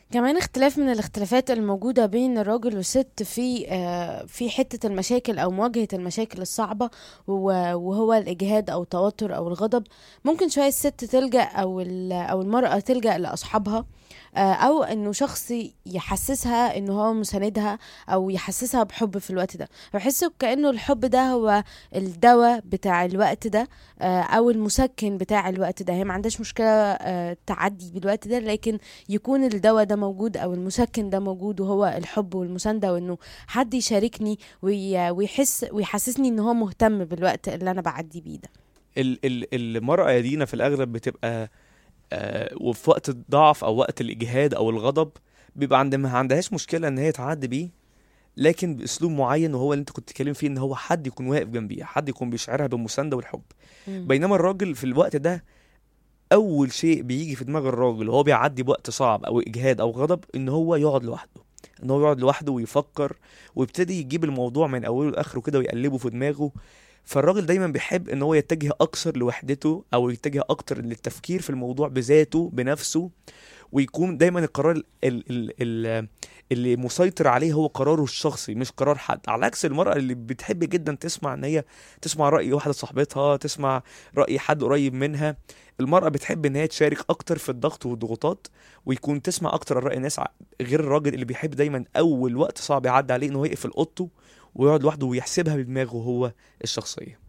كمان اختلاف من الاختلافات الموجودة بين الراجل والست في آه، في حتة المشاكل أو مواجهة المشاكل الصعبة و- وهو الإجهاد أو التوتر أو الغضب ممكن شوية الست تلجأ أو ال- أو المرأة تلجأ لأصحابها آه، أو إنه شخص يحسسها إنه هو مساندها أو يحسسها بحب في الوقت ده بحس كأنه الحب ده هو الدواء بتاع الوقت ده آه، أو المسكن بتاع الوقت ده هي ما عندهاش مشكلة آه، تعدي بالوقت ده لكن يكون الدواء ده موجود او المسكن ده موجود وهو الحب والمسانده وانه حد يشاركني وي- ويحس ويحسسني ان هو مهتم بالوقت اللي انا بعدي بيه ده ال ال المرأة يا دينا في الأغلب بتبقى آه وفي وقت الضعف أو وقت الإجهاد أو الغضب بيبقى عند ما عندهاش مشكلة إن هي تعدي بيه لكن بأسلوب معين وهو اللي أنت كنت بتتكلم فيه إن هو حد يكون واقف جنبيها حد يكون بيشعرها بالمساندة والحب بينما الراجل في الوقت ده أول شيء بيجي في دماغ الراجل وهو بيعدي بوقت صعب أو إجهاد أو غضب إن هو يقعد لوحده إن هو يقعد لوحده ويفكر ويبتدي يجيب الموضوع من أوله لآخره كده ويقلبه في دماغه فالراجل دايما بيحب ان هو يتجه اكثر لوحدته او يتجه اكتر للتفكير في الموضوع بذاته بنفسه ويكون دايما القرار ال ال ال اللي مسيطر عليه هو قراره الشخصي مش قرار حد على عكس المرأة اللي بتحب جدا تسمع ان هي تسمع رأي واحدة صاحبتها تسمع رأي حد قريب منها المرأة بتحب ان هي تشارك اكتر في الضغط والضغوطات ويكون تسمع اكتر رأي الناس ع- غير الراجل اللي بيحب دايما اول وقت صعب يعدي عليه انه يقفل اوضته ويقعد لوحده ويحسبها بدماغه هو الشخصية